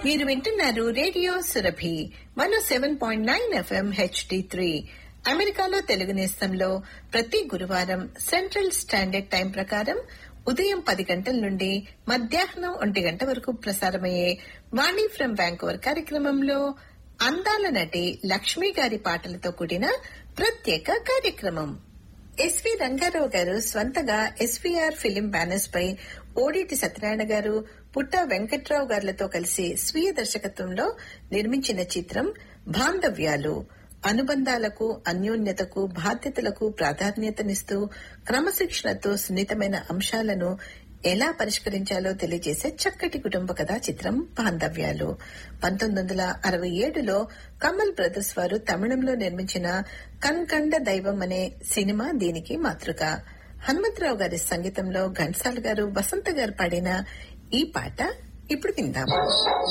మీరు వింటున్నారు radio Surabhi one seven point nine FM HD three అమెరికాలో తెలుగు నేస్తంలో ప్రతి గురువారం సెంట్రల్ స్టాండర్డ్ టైం ప్రకారం ఉదయం పది గంటల నుండి మధ్యాహ్నం ఒంటి గంట వరకు ప్రసారమయ్యే వాణి ఫ్రం బ్యాంకోవర్ కార్యక్రమంలో అందాల నటి లక్ష్మి గారి పాటలతో కూడిన ప్రత్యేక కార్యక్రమం ఎస్వి రంగారావు గారు స్వంతగా ఎస్వీఆర్ ఫిలిం బ్యానర్స్ పై ఓడిటి సత్యనారాయణ గారు పుట్ట వెంకట్రావు గారులతో కలిసి స్వీయ దర్శకత్వంలో నిర్మించిన చిత్రం బాంధవ్యాలు అనుబంధాలకు అన్యోన్యతకు బాధ్యతలకు ప్రాధాన్యతనిస్తూ క్రమశిక్షణతో సున్నితమైన అంశాలను ఎలా పరిష్కరించాలో తెలియజేసే చక్కటి కుటుంబ కథా చిత్రం బాంధవ్యాలు పంతొమ్మిది వందల అరవై ఏడులో కమల్ బ్రదర్స్ వారు తమిళంలో నిర్మించిన కన్కండ దైవం అనే సినిమా దీనికి మాతృక హనుమంతరావు గారి సంగీతంలో ఘంటసాల గారు వసంత గారు పాడిన ఈ పాట ఇప్పుడు విందాం